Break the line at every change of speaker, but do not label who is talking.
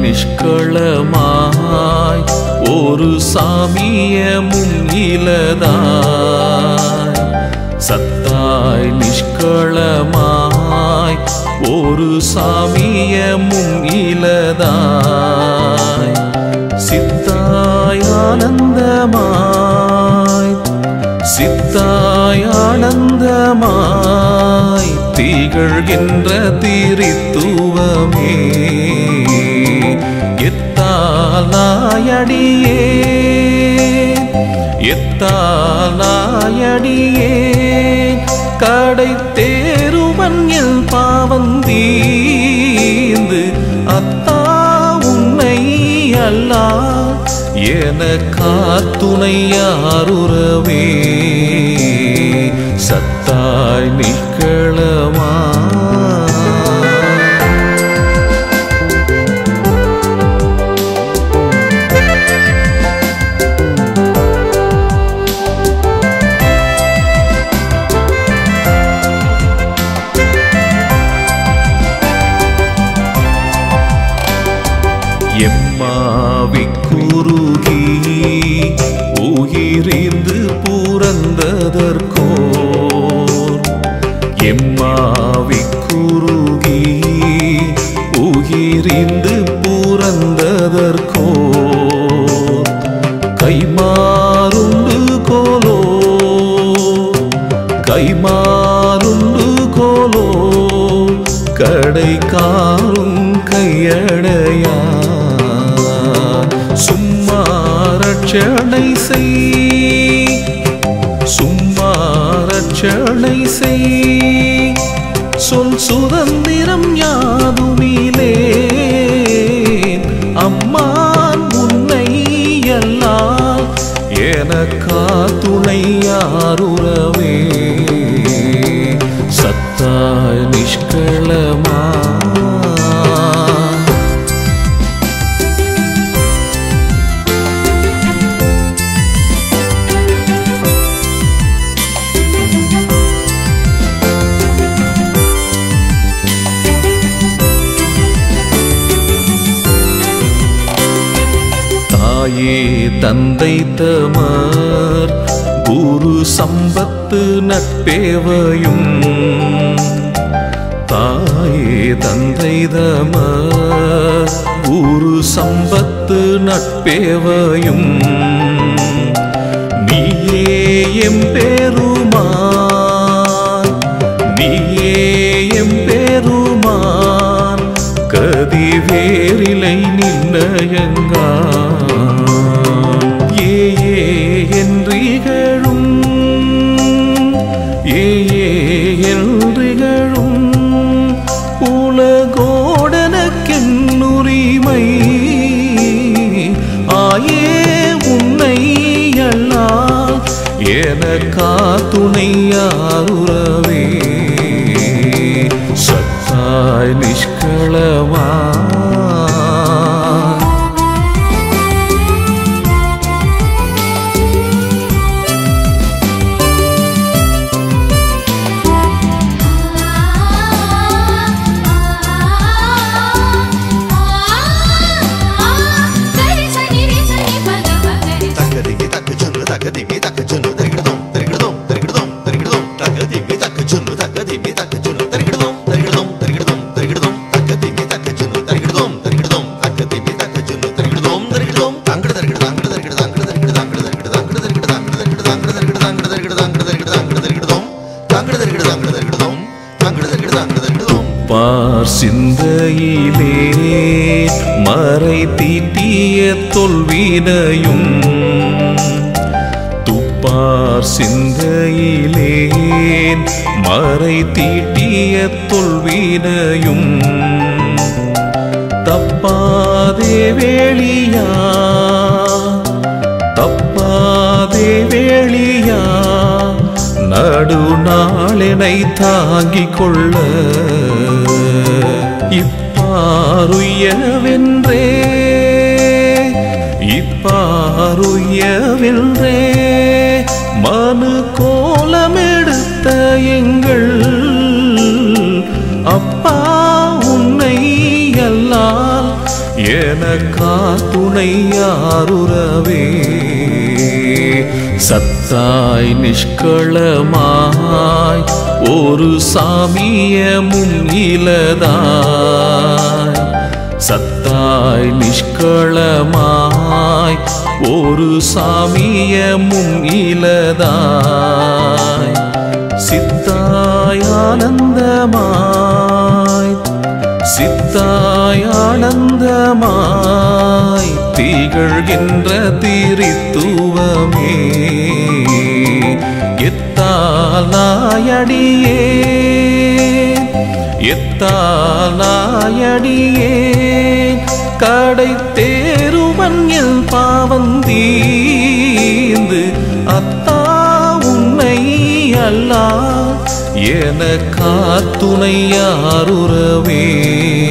நிஷ்களமாய் ஒரு சாமியமும் இலதாய் சத்தாய் நிஷ்களமாய் ஒரு சாமியமும் இலதாய் சித்தாய் ஆனந்தமாய் சித்தாய் ஆனந்தமாய் திகழ்கின்ற திரித்துவமே எத்தாலாயடியே எத்தாலாயடியே கடை தேருவன் எல் பாவந்தீந்து அத்தா உன்னை அல்லா என காத்துணை யாருறவே சத்தாய் நிற்களமா எம்மாவி குறுகி உயிரிந்து புறந்ததற்கோர் எம்மாவி குறுகி உயிரிந்து புறந்ததற்கோர் கைமாறுண்டு கோலோ கைமாறுண்டு கோலோ கடை காரும் கையடையா சும்மா ரட்சணை செய் சும்மா ரட்சணை செய் சொல் சுதந்திரம் யாதுமிலே அம்மான் உன்னை எல்லாம் எனக்கா துணை யாருறவே சத்தாய் நிஷ்களமா தாயே தந்தை தமர் குரு சம்பத்து நட்பேவையும் தாயே தந்தை தமர் குரு சம்பத்து நட்பேவையும் நீயே எம்பெருமான் நீயே எம்பெருமான் கதிவேரிலை நின்னயங்கா ஏ ஏ என்றிகழும் ஏ ஏ என்றிகழும் உலகோடனக்கென்னுரிமை ஆயே உன்னை அல்லால் எனக்கா துணையாருறவே சத்தாய் நிஷ்களமா
சரி சரி சரி பத பகரி
தக்கதிமி தக்க சொன்னு தக்கதிமி தக்க சொன்னு தரிகிடதோம் தரிகிடதோம் தரிகிடதோம் தரிகிடதோம் தக்கதிமி தக்க சொன்னு தக்கதிமி தக்க சொன்னு தரிகிடதோம் தரிகிடதோம் தரிகிடதோம் தரிகிடதோம் தக்கதிமி தக்க சொன்னு தரிகிடதோம் தரிகிடதோம் தக்கதிமி தக்க சொன்னு தரிகிடதோம் தரிகிடதோம் தாங்கட தரிகிட தாங்கட தரிகிட தாங்கட தரிகிட தாங்கட தரிகிட தாங்கட தரிகிட தாங்கட தரிகிட தாங்கட தரிகிட தாங்கட தரிகிட தாங்கட தரிகிட தாங்கட தரிகிடதோம் தாங்கட தரிகிட தாங்கட தரிகிடதோம் தாங்கட தரிகிட தாங்கட தரிகிடதோம்
பார் சிந்தையிலே மறை தீட்டிய தொல்வினையும் துப்பார் சிந்தையிலே மறை தீட்டிய தொல்வினையும் தப்பாதே வேளியா தப்பாதே வேளியா நடுநாளினை தாங்கிக் கொள்ள இப்பாருயவென்றே இப்பாருயவென்றே மனு கோலமெடுத்த எங்கள் அப்பா உன்னை அல்லால் எனக்கா துணை யாருறவே சத்தாய் நிஷ்களமாய் ஒரு சாமியமும் இலதாய் சத்தாய் நிஷ்களமாய் ஒரு சாமியமும் இலதாய் சித்தாய் ஆனந்தமாய் சித்தாய் ஆனந்தமாய் திகழ்கின்ற திரித்துவமே எத்தாலாயடியே எத்தாலாயடியே கடை தேருவன் எல் பாவந்தீந்து அத்தா உன்னை அல்லா என காத்துணை யாருறவே